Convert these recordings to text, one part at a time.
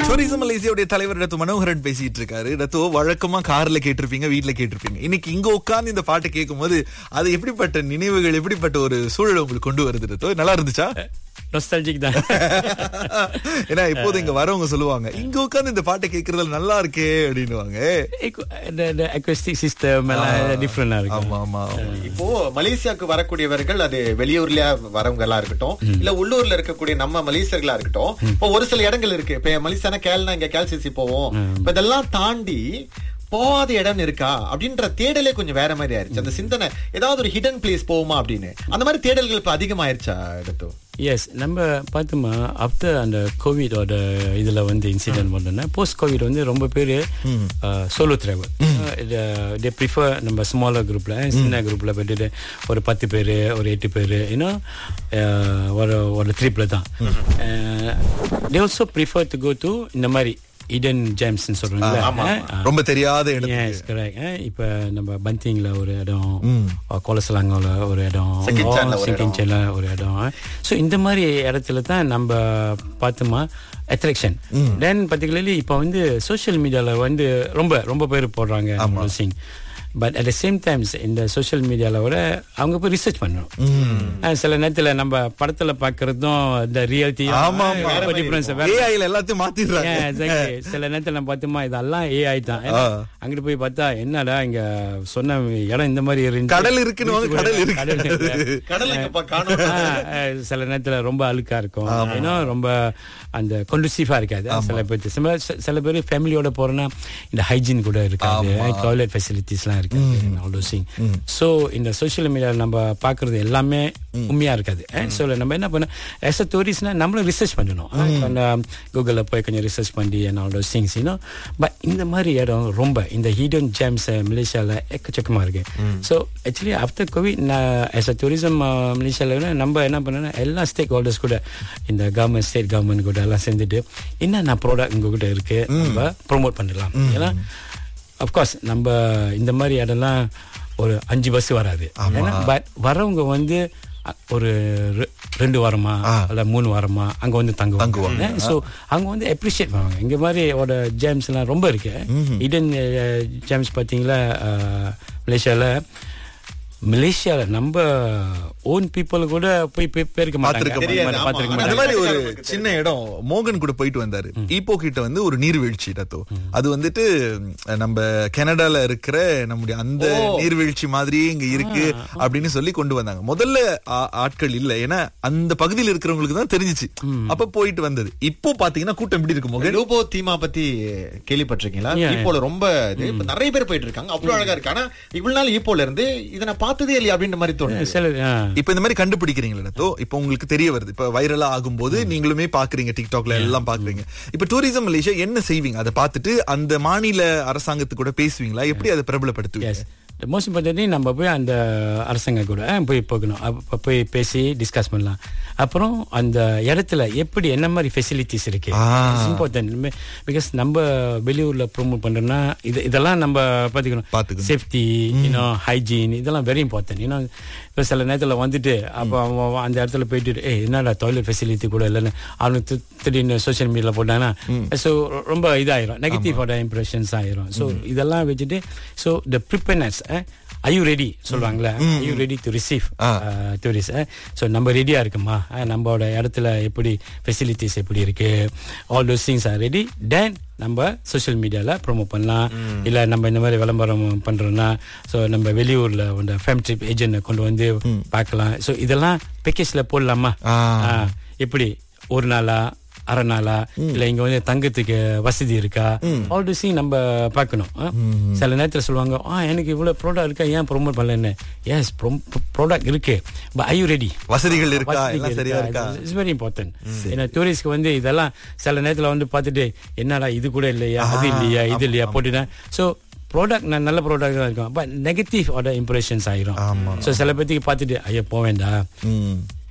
Tourism மலேசியாவுடைய தலைவர் ரத்து மனோகரன் பேசிட்டு இருக்காரு ரத்து வழக்கமா கார்ல கேட்டிருப்பீங்க வீட்ல கேட்டிருப்பீங்க இன்னைக்கு இங்க உட்கார்ந்து இந்த பாட்டை கேட்கும்போது அது எப்படிப்பட்ட நினைவுகள் எப்படிப்பட்ட ஒரு சூழல் உங்களுக்கு கொண்டு வருது ரத்து நல்லா இருந்துச்சா நொஸ்டாலஜிக் தான் ஏன்னா இப்போது இங்க வரவங்க சொல்லுவாங்க இங்க உட்கார்ந்து இந்த பாட்டை கேட்கறதுல நல்லா இருக்கே அப்படின்னுவாங்க அக்வஸ்டிக் சிஸ்டம் எல்லாம் டிஃப்ரெண்டா இருக்கு ஆமா ஆமா இப்போ மலேசியாவுக்கு வரக்கூடியவர்கள் அது வெளியூர்ல வரவங்களா இருக்கட்டும் இல்ல உள்ளூர்ல இருக்கக்கூடிய நம்ம மலேசியர்களா இருக்கட்டும் இப்போ ஒரு சில இடங்கள் இருக்கு இப்ப மலேசியானா கேள்னா இங்க கேல்சிசி போவோம் இப்ப இதெல்லாம் தாண்டி போகாத இடம் இருக்கா அப்படின்ற தேடலே கொஞ்சம் வேற மாதிரி ஆயிருச்சு அந்த சிந்தனை ஏதாவது ஒரு ஹிடன் பிளேஸ் போவோமா அப்படின்னு அந்த மாதிரி தேடல்கள் இப்ப அதிகமாயிருச்சா எடுத்தோம் எஸ் நம்ம பார்த்தோமா ஆஃப்டர் அந்த கோவிடோட இதில் வந்து இன்சிடென்ட் பண்ணோன்னா போஸ்ட் கோவிட் வந்து ரொம்ப பேர் சோலோ ட்ராவல் தே ப்ரிஃபர் நம்ம ஸ்மாலர் குரூப்பில் சின்ன குரூப்பில் போயிட்டு ஒரு பத்து பேர் ஒரு எட்டு பேர் இன்னும் ஒரு ஒரு ட்ரிப்பில் தான் they also prefer to go to இந்த மாதிரி இடன் ஜேம்ஸ்ன்னு சொல்கிறாங்களே ரொம்ப தெரியாத இடம் எஸ் கரெக்ட் இப்போ நம்ம பந்திங்ல ஒரு இடம் கோலசலாங்கோல ஒரு இடம் செக்கின்சான்ல ஒரு சிங்கின்சேல ஒரு இடம் ஸோ இந்த மாதிரி இடத்துல தான் நம்ம பார்த்தோமா அட்ராக்ஷன் தென் பர்டிகுலர்லி இப்போ வந்து சோஷியல் மீடியாவில் வந்து ரொம்ப ரொம்ப பேர் போடுறாங்க சிங் but at the same times இந்த சோஷியல் மீடியாவில் விட அவங்க போய் ரிசர்ச் பண்ணணும் சில நேரத்தில் நம்ம படத்தில் பார்க்கறதும் இந்த ரியாலிட்டி ஆமா டிஃப்ரென்ஸ் ஏஐல எல்லாத்தையும் மாத்திடுறாங்க Yeah, exactly. சில நேரத்துல நம்ம பார்த்தோமா இதெல்லாம் ஏஐ தான் ஏன்னா, அங்கிட்டு போய் பார்த்தா என்னடா இங்க சொன்ன இடம் இந்த மாதிரி இருந்துச்சு. கடல் இருக்குன்னு வாங்க, கடல் இருக்கு. கடல் இருக்கு. கடலை இப்ப காணும் ஆ, ஆ, சில நேரத்துல ரொம்ப அழுக்கா இருக்கும் ஏன்னா ரொம்ப அந்த கொண்டுசிஃபா இருக்காது சில பேர் சில சில பேர் ஃபேமிலியோட போறோம்னா இந்த ஹைஜீன் கூட இருக்காது டாய்லெட் ஃபெசிலிட்டிஸ்லாம் இருக்காது ஸோ இந்த சோஷியல் மீடியாவில் நம்ம பார்க்கறது எல்லாமே உண்மையா இருக்காது ஸோ நம்ம என்ன பண்ண ஆஸ் அ டூரிஸ்ட்னா நம்மளும் ரிசர்ச் பண்ணணும் கூகுளில் போய் கொஞ்சம் ரிசர்ச் பண்ணி அண்ட் ஆல் தோஸ் திங்ஸ் இன்னும் பட் இந்த மாதிரி இடம் ரொம்ப இந்த ஹீடன் ஜேம்ஸ் மலேசியாவில் எக்கச்சக்கமா இருக்கு ஸோ ஆக்சுவலி ஆஃப்டர் கோவிட் நான் ஆஸ் அ டூரிசம் மலேசியாவில் நம்ம என்ன பண்ணோம்னா எல்லா ஸ்டேக் ஹோல்டர்ஸ் கூட இந்த கவர்மெண்ட் ஸ்டேட் கவர்மெண்ட் கூட எல்லாம் சேர்ந்துட்டு என்னென்ன ப்ராடக்ட் உங்ககிட்ட இருக்கு நம்ம ப்ரோமோட் பண்ணலாம் ஏன்னா அஃப்கோர்ஸ் நம்ம இந்த மாதிரி இடம்லாம் ஒரு அஞ்சு பஸ் வராது ஏன்னா பட் வரவங்க வந்து அ- ஒரு ரெ- ரெண்டு வாரமா இல்ல மூணு வாரமா அங்க வந்து தங்குவாங்க ஸோ அவங்க வந்து அப்ரிஷியேட் பண்ணுவாங்க இங்க மாதிரி ஒரு ஜேம்ஸ் எல்லாம் ரொம்ப இருக்கு இடன் ஜேம்ஸ் பாத்தீங்களா அஹ், மலேசியால மலேசியால நம்ம ஓன் பீப்புள் கூட போய் பே- பேருக்கு பார்த்திருக்க மாட்டாங்க மாட்டாங்க. பார்த்திருக்க ஆமா. அந்த மாட்டாங்க மாதிரி ஒரு சின்ன இடம் மோகன் கூட போயிட்டு வந்தாரு ஈப்போ கிட்ட வந்து ஒரு நீர்வீழ்ச்சி டத்தோ அது வந்துட்டு அஹ், நம்ம கனடால இருக்கிற நம்முடைய அந்த நீர்வீழ்ச்சி மாதிரியே இங்க இருக்கு அப்படின்னு சொல்லி கொண்டு வந்தாங்க முதல்ல ஆ- ஆட்கள் இல்ல ஏன்னா அந்த பகுதியில் இருக்கிறவங்களுக்கு தான் தெரிஞ்சுச்சு அப்ப போயிட்டு வந்தது இப்போ பாத்தீங்கன்னா கூட்டம் எப்படி இருக்கு மோகன் லூபோ தீமா பத்தி கேள்விப்பட்டிருக்கீங்களா Yeah. ஈப்போல ரொம்ப இது இப்ப நிறைய பேர் போயிட்டு இருக்காங்க அவ்வளவு அழகா இருக்கு ஆனா இவ்வளவு நாள் ஈப்போல இருந்து இதை நான் பார்த்ததே இல்லையா அப்படின்ற மாதிரி தோணுது சில ஆ. இப்ப இந்த மாதிரி கண்டுபிடிக்கிறீங்களா டத்தோ இப்போ உங்களுக்கு தெரிய வருது இப்ப வைரலா ஆகும்போது நீங்களுமே பாக்குறீங்க டிக்டாக்ல எல்லாம் பாக்குறீங்க இப்ப டூரிசம் மலேசியா என்ன செய்வீங்க அதை பார்த்துட்டு அந்த மாநில அரசாங்கத்து கூட பேசுவீங்களா எப்படி அதை பிரபலப்படுத்துவீங்க எஸ் மோஸ்ட் இம்பார்ட்டன்ட் நம்ம போய் அந்த அரசாங்க கூட அஹ், போய் போகணும் அப்ப போய் பேசி டிஸ்கஸ் பண்ணலாம் அப்புறம் அந்த இடத்துல எப்படி என்ன மாதிரி ஃபெசிலிட்டிஸ் இருக்கு இம்பார்ட்டன்ட் பிகாஸ் நம்ம வெளியூர்ல ப்ரோமோட் பண்றோம்னா இது இதெல்லாம் நம்ம பார்த்துக்கணும் பாத்துக்கணும். சேஃப்டி இன்னும் ஹைஜீன் இதெல்லாம் வெரி இம்பார்ட்டன்ட் ஏன்னா இப்போ சில நேரத்தில் வந்துட்டு அப்போ அவன் அந்த இடத்துல போயிட்டு ஏய் என்னடா டாய்லெட் ஃபெசிலிட்டி கூட இல்லைன்னு அவனுக்கு தி- திடீர்னு சோஷியல் மீடியாவில் போட்டாங்கன்னா ஸோ ரொம்ப இதாயிரும் நெகட்டிவோட இம்ப்ரெஷன்ஸ் ஆயிரும் ஸோ இதெல்லாம் வச்சுட்டு so the preparedness I you ready சொல்லுவாங்களே I you ready to receive tourist so நம்ம ரெடியாக இருக்குமா அஹ், நம்மளோட இடத்துல எப்படி ஃபெசிலிட்டிஸ் எப்படி இருக்கு all those things are ready then நம்ம சோஷியல் மீடியாவில் ப்ரோமோட் பண்ணலாம் இல்லை நம்ம இந்த மாதிரி விளம்பரம் பண்ணுறோம்னா ஸோ நம்ம வெளியூரில் அந்த ஃபேம் ட்ரிப் ஏஜென்ட் கொண்டு வந்து பார்க்கலாம் ஸோ இதெல்லாம் பேக்கேஜில் போடலாமா ஆ. ஆ, எப்படி ஒரு நாளா அரை நாளா இல்ல இங்க வந்து தங்கத்துக்கு வசதி இருக்கா ஆல் டு நம்ம பார்க்கணும் ஆ? சில நேரத்துல சொல்லுவாங்க ஆ எனக்கு இவ்வளவு ப்ராடக்ட் இருக்கா ஏன் ப்ரோமோட் பண்ணலன்னு எஸ் ப்ராடக்ட் இருக்கு பட் ஐ யூ ரெடி வசதிகள் இருக்கா எல்லாம் சரியா இருக்கா இட்ஸ் வெரி இம்பார்ட்டன்ட் ஏன்னா டூரிஸ்ட்க்கு வந்து இதெல்லாம் சில நேரத்துல வந்து பார்த்துட்டு என்னடா இது கூட இல்லையா அது இல்லையா இது இல்லையா போட்டுட்டேன் ஸோ ப்ராடக்ட் நல்ல ப்ராடக்ட் தான் இருக்கும் பட் நெகட்டிவ் ஆட இம்ப்ரெஷன்ஸ் ஆயிரும் ஸோ சில பேத்துக்கு பார்த்துட்டு ஐயோ போவேண்டா ம்.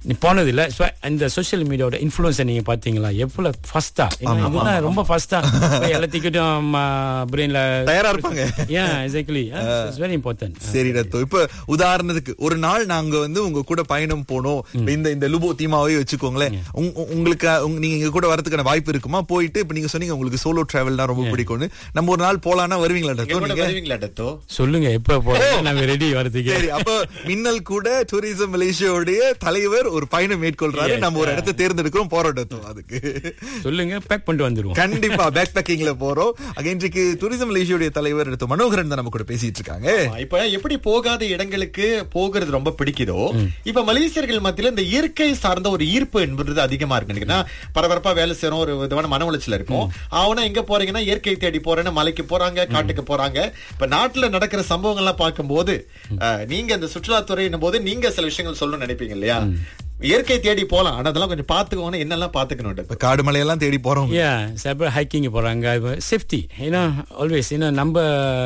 நீ போனது இல்ல So, இந்த சோஷியல் மீடியாவோட இன்ஃபுளுன்ஸை நீங்க பாத்தீங்களா எவ்வளவு ஃபாஸ்டா இதெல்லாம் ரொம்ப ஃபாஸ்டா எல்லாத்துக்கிட்டும் பிரெயின்ல தயாரா இருப்பாங்க yeah exactly it's very important சரி ரத்தோ இப்ப உதாரணத்துக்கு ஒரு நாள் நாங்க வந்து உங்க கூட பயணம் போனோம் இப்ப இந்த இந்த லுபோ தீமாவே வச்சுக்கோங்களேன் உங்க- உங்க- உங்களுக்கு உங்க- நீங்க எங்க கூட வரதுக்கான வாய்ப்பு இருக்குமா போயிட்டு இப்ப நீங்க சொன்னீங்க உங்களுக்கு சோலோ டிராவல்னா ரொம்ப பிடிக்கும்னு நம்ம ஒரு நாள் போலான்னா வருவீங்களா எங்க ரத்தோ கூட நீங்க வருவீங்களா டத்தோ சொல்லுங்க எப்ப போறோம் நாங்க ரெடி வரதுக்கு சரி அப்ப மின்னல் கூட டூரிசம் மலேசியாவுடைய தலைவர் ஒரு பயணம் மேற்கொள்றாரு நம்ம ஒரு இடத்தை தேர்ந்தெடுக்கிறோம் போறோம் ரத்தோ அதுக்கு சொல்லுங்க பேக் பண்ணிட்டு வந்துருவோம் கண்டிப்பா பேக் பேக்கிங்ல போறோம் அங்க இன்றைக்கு டூரிசம் மலேசியாவுடைய தலைவர் ரத்தோ மனோகரன் தான் நம்ம கூட பேசிட்டு இருக்காங்க ஆமா, இப்ப எப்படி போகாத இடங்களுக்கு போகிறது ரொம்ப பிடிக்குதோ இப்ப மலேசியர்கள் மத்தியில இந்த இயற்கை சார்ந்த ஒரு ஈர்ப்பு என்பது அதிகமா இருக்கு நினைக்கிறேன். ஏன்னா, பரபரப்பா வேலை செய்யறோம் ஒரு விதமான மன உளைச்சல் இருக்கும் அவனா எங்க போறீங்கன்னா இயற்கை தேடி போறேன்னு மலைக்கு போறாங்க காட்டுக்கு போறாங்க இப்ப நாட்டுல நடக்கிற சம்பவங்கள்லாம் பார்க்கும்போது அஹ், நீங்க இந்த சுற்றுலாத்துறை போது நீங்க சில விஷயங்கள் சொல்லணும்னு நினைப்பீங்க இல்லையா இயற்கை தேடி போலாம் ஆனா அதெல்லாம் கொஞ்சம் பாத்துக்கோன்னு என்னெல்லாம் பாத்துக்கணும் இப்ப காடு மலையெல்லாம் தேடி போறோம் யா சில பேர் ஹைக்கிங் போறாங்க சேஃப்டி ஏன்னா ஆல்வேஸ் ஏன்னா நம்ம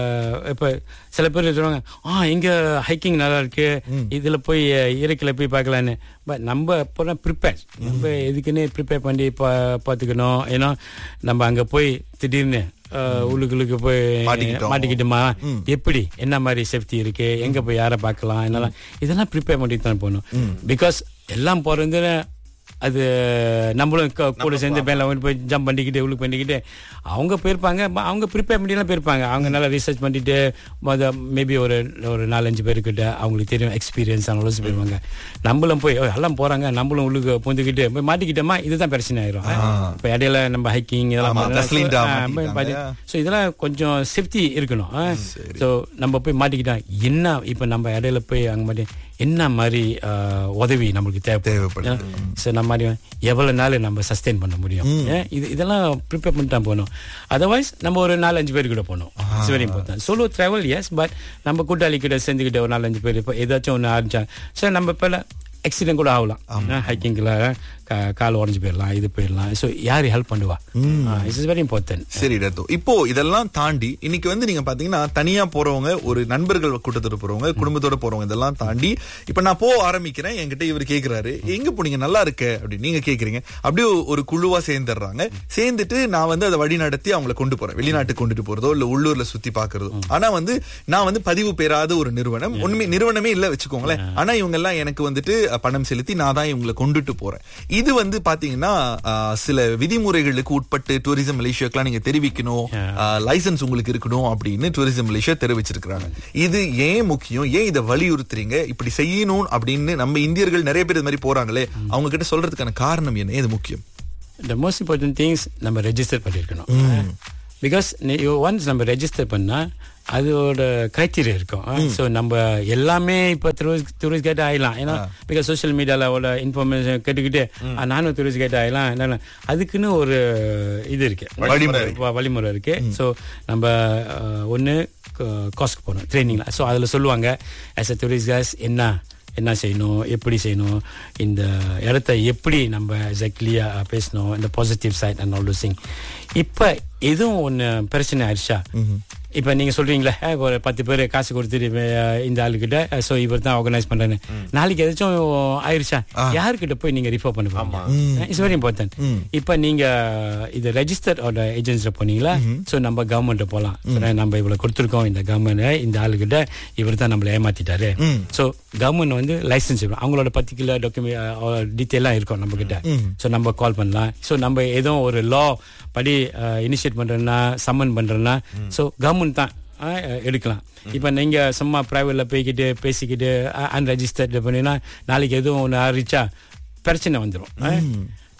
இப்ப சில பேர் சொல்லுவாங்க ஆ இங்க ஹைக்கிங் நல்லா இருக்கு இதுல போய் இயற்கையில போய் பார்க்கலான்னு பட் நம்ம போனா ப்ரிப்பேர் நம்ம எதுக்குன்னு ப்ரிப்பேர் பண்ணி பா பார்த்துக்கணும் ஏன்னா நம்ம அங்க போய் திடீர்னு அஹ், உள்ளுக்குள்ளுக்கு போய் மாட்டிக்கிட்டோம். மாட்டிக்கிட்டோமா எப்படி என்ன மாதிரி சேஃப்டி இருக்கு எங்க போய் யாரை பார்க்கலாம் என்னெல்லாம் இதெல்லாம் ப்ரிப்பேர் பண்ணி தான் போகணும் பிகாஸ் எல்லாம் போறது அது நம்மளும் க- கூட சேர்ந்து மேல வந்து போய் ஜம்ப் பண்ணிக்கிட்டு உள்ளுக்கு பண்ணிக்கிட்டு அவங்க போயிருப்பாங்க ம- அவங்க ப்ரிப்பேர் பண்ணிலாம் போயிருப்பாங்க அவங்க நல்லா ரிசர்ச் பண்ணிட்டு மொத மேபி ஒரு ஒரு நாலஞ்சு பேருக்கிட்ட அவங்களுக்கு தெரியும் எக்ஸ்பீரியன்ஸ் அவங்க யோசிச்சு போயிருவாங்க நம்மளும் போய் "ஓ, எல்லாம் போறாங்க நம்மளும் உள்ளுக்கு பூந்துக்கிட்டு போய் மாட்டிக்கிட்டோமா இதுதான் பிரச்சனை ஆயிரும் இப்ப இடையில நம்ம ஹைக்கிங் ஆமா, தஸ்லீம் டா மாட்டிக்கிட்டாங்க. ஸோ இதெல்லாம் கொஞ்சம் சேஃப்டி இருக்கணும் ஸோ நம்ம போய் மாட்டிக்கிட்டோம் என்ன இப்போ நம்ம இடையில போய் அங்க மாட்டி என்ன மாதிரி ஆஹ், உதவி நம்மளுக்கு தேவைப்படும் தேவைப்படுது. ஸோ நம்ம மாதிரி எவ்வளவு நாள் நம்ம சஸ்டெயின் பண்ண முடியும் ஏன்? இது இதெல்லாம் ப்ரிப்பேர் பண்ணிட்டு தான் போகணும் அதர்வைஸ் நம்ம ஒரு நாலு அஞ்சு பேர் கூட போகணும் it's very important solo travel yes but நம்ம கூட்டாளி கிட்ட சேர்ந்துக்கிட்ட ஒரு நாலஞ்சு பேர் இப்போ ஏதாச்சும் ஒன்று ஆரம்பிச்சா சார் நம்ம இப்போ ஆக்சிடென்ட் கூட ஆகலாம் ஹைக்கிங்கில் கால் உடஞ்சு போயிடலாம் இது போயிடலாம் ஸோ யார் ஹெல்ப் பண்ணுவா இட்ஸ் வெரி இம்பார்ட்டன்ட் சரி ரத்தோ இப்போ இதெல்லாம் தாண்டி இன்னைக்கு வந்து நீங்க பாத்தீங்கன்னா தனியா போறவங்க ஒரு நண்பர்கள் கூட்டத்தோட போறவங்க குடும்பத்தோட போறவங்க இதெல்லாம் தாண்டி இப்ப நான் போக ஆரம்பிக்கிறேன் என்கிட்ட இவர் கேக்குறாரு எங்க போனீங்க நல்லா இருக்க அப்படி நீங்க கேக்குறீங்க அப்படியே ஒரு குழுவா சேர்ந்துடுறாங்க சேர்ந்துட்டு நான் வந்து அதை வழி நடத்தி அவங்கள கொண்டு போறேன் வெளிநாட்டுக்கு கொண்டுட்டு போறதோ இல்ல உள்ளூர்ல சுத்தி பாக்குறதோ ஆனா வந்து நான் வந்து பதிவு பெறாத ஒரு நிறுவனம் உண்மை நிறுவனமே இல்ல வச்சுக்கோங்களேன் ஆனா இவங்க எல்லாம் எனக்கு வந்துட்டு அஹ், பணம் செலுத்தி நான் தான் இவங்களை கொண்டுட்டு போறேன் இது வந்து பாத்தீங்கன்னா அஹ், சில விதிமுறைகளுக்கு உட்பட்டு டூரிசம் மலேசியாக்கெல்லாம் நீங்க தெரிவிக்கணும் லைசன்ஸ் உங்களுக்கு இருக்கணும் அப்படின்னு டூரிசம் மலேசியா தெரிவிச்சிருக்காங்க இது ஏன் முக்கியம் ஏன் இதை வலியுறுத்துறீங்க இப்படி செய்யணும் அப்படின்னு நம்ம இந்தியர்கள் நிறைய பேர் இது மாதிரி போறாங்களே அவங்க கிட்ட சொல்றதுக்கான காரணம் என்ன இது முக்கியம் த மோஸ்ட் இம்பார்ட்டன்ட் திங்ஸ் நம்ம ரெஜிஸ்டர் பண்ணியிருக்கணும் பிகாஸ் ஒன்ஸ் நம்ம ரெஜிஸ்டர் பண்ணா அதோட கிரைட்டீரியா இருக்கும் ஸோ நம்ம எல்லாமே இப்போ டூரிஸ்ட் டூரிஸ்ட் கைட் ஆயிடலாம் ஏன்னா பிகாஸ் சோஷியல் மீடியாவில் இன்ஃபர்மேஷன் கேட்டுக்கிட்டு "ஆ, நானும் டூரிஸ்ட் கைட் ஆயிடலாம் என்னென்ன அதுக்குன்னு ஒரு இது இருக்கு வழிமுறை. வ- வழிமுறை இருக்கு ஸோ நம்ம ஒன்று காஸ்க்கு போகணும் ட்ரைனிங்ல ஸோ அதில் சொல்லுவாங்க ஆஸ் அ டூரிஸ்ட் கேஸ் என்ன என்ன செய்யணும் எப்படி செய்யணும் இந்த இடத்த எப்படி நம்ம எக்ஸாக்ட்லியாக பேசணும் இந்த positive side and all thing இப்போ எதுவும் ஒன்று பிரச்சனை ஆயிடுச்சா இப்போ நீங்கள் சொல்றீங்களே "ஏ, ஒரு பத்து பேர் காசு கொடுத்துட்டு அஹ், இந்த ஆளுக்கிட்ட ஸோ இவர் தான் ஆர்கனைஸ் பண்ணுறேன்னு நாளைக்கு எதாச்சும் ஆயிடுச்சா யாருக்கிட்ட போய் நீங்கள் ரிஃபர் பண்ணுவாங்க இட்ஸ் வெரி இம்பார்ட்டன்ட் இப்போ நீங்கள் இது ரெஜிஸ்டர்ட் ஏஜென்சியில் போனீங்களா ஸோ நம்ம கவர்மெண்ட்டை போகலாம் நம்ம இவ்வளோ கொடுத்துருக்கோம் இந்த கவர்மெண்ட் இந்த ஆளுகிட்ட இவர் தான் நம்மளை ஏமாத்திட்டாரு ஸோ கவர்மெண்ட் வந்து லைசன்ஸ் அவங்களோட பர்டிகுலர் டாக்குமெண்ட் டீட்டெயிலாக இருக்கும் நம்ம கிட்ட ஸோ நம்ம கால் பண்ணலாம் ஸோ நம்ம ஏதோ ஒரு லா படி இனிஷியேட் பண்றோம்னா சம்மன் பண்றோம்னா ஸோ கவர்மெண்ட் தான் அஹ், எடுக்கலாம் இப்போ நீங்க சும்மா பிரைவேட்ல போய்கிட்டு பேசிக்கிட்டு அன்ரெஜிஸ்டர்ட் பண்ணினா நாளைக்கு எதுவும் ஒன்று ஆறிச்சா பிரச்சனை வந்துடும்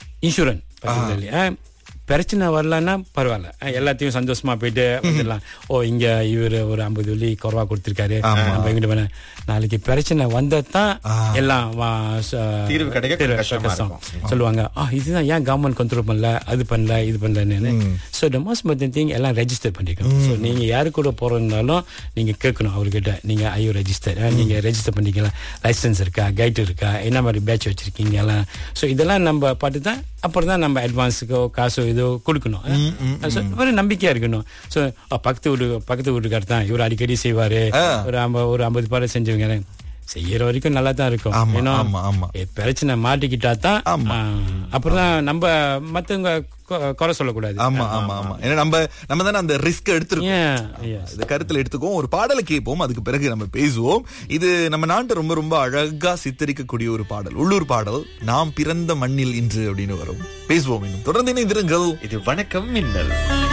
இன்சூரன்ஸ் பிரச்சனை வரலன்னா பரவாயில்ல அஹ், எல்லாத்தையும் சந்தோஷமா போயிட்டு வந்துடலாம் ஓ இங்க இவர் ஒரு ஐம்பது வெள்ளி குறவா கொடுத்திருக்காரு நம்ம இங்கிட்டு போன நாளைக்கு பிரச்சனை வந்தா தான் எல்லாம் வா- ச- தீர்வு கிடைக்க தீர்வு கஷ்டமா கஷ்டம். இருக்கும். சொல்லுவாங்க ஆ இதுதான் ஏன் கவர்மெண்ட் கண்ட்ரோல் பண்ணல அது பண்ணல இது பண்ணலன்னு so the most important thing எல்லாம் ரெஜிஸ்டர் பண்ணிக்கணும் ஸோ நீங்க யாரு கூட போறதுனாலும் நீங்க கேட்கணும் அவர்கிட்ட நீங்க ஐயோ ரெஜிஸ்டர் நீங்க ரெஜிஸ்டர் பண்ணிக்கலாம் லைசன்ஸ் இருக்கா கைடு இருக்கா என்ன மாதிரி பேட்ச் வச்சிருக்கீங்க எல்லாம் ஸோ இதெல்லாம் நம்ம பார்த்து தான் அப்புறம் தான் நம்ம அட்வான்ஸுக்கோ காசோ இதோ கொடுக்கணும் So, ஒரு நம்பிக்கையா இருக்கணும் ஸோ பக்கத்து வீடு பக்கத்து வீட்டுக்கார் தான் இவர் அடிக்கடி செய்வாரு ஒரு ஐம்ப- ஒரு ஐம்பது பேரை செஞ்சவங்க செய்யற வரைக்கும் நல்லா தான் இருக்கும் ஆமா, ஏன்னா, ஆமா, ஆமா. எ, பிரச்சனை மாட்டிக்கிட்டா தான் ஆமா. அப்புறம் தான் நம்ம மத்தவங்க கொ- குறை சொல்லக்கூடாது ஆமா ஆமா ஆமா ஏன்னா நம்ம நம்ம தானே அந்த ரிஸ்க் எடுத்திருக்கோம் ஏன் yes. இத கருத்துல எடுத்துக்குவோம் ஒரு பாடலை கேட்போம் அதுக்கு பிறகு நம்ம பேசுவோம் இது நம்ம நாட்டை ரொம்ப ரொம்ப அழகா சித்தரிக்கக்கூடிய ஒரு பாடல் உள்ளூர் பாடல் நாம் பிறந்த மண்ணில் இன்று அப்படின்னு வரும் பேசுவோம் இன்னும் தொடர்ந்து இணைந்திருங்கள் இது வணக்கம் மின்னல்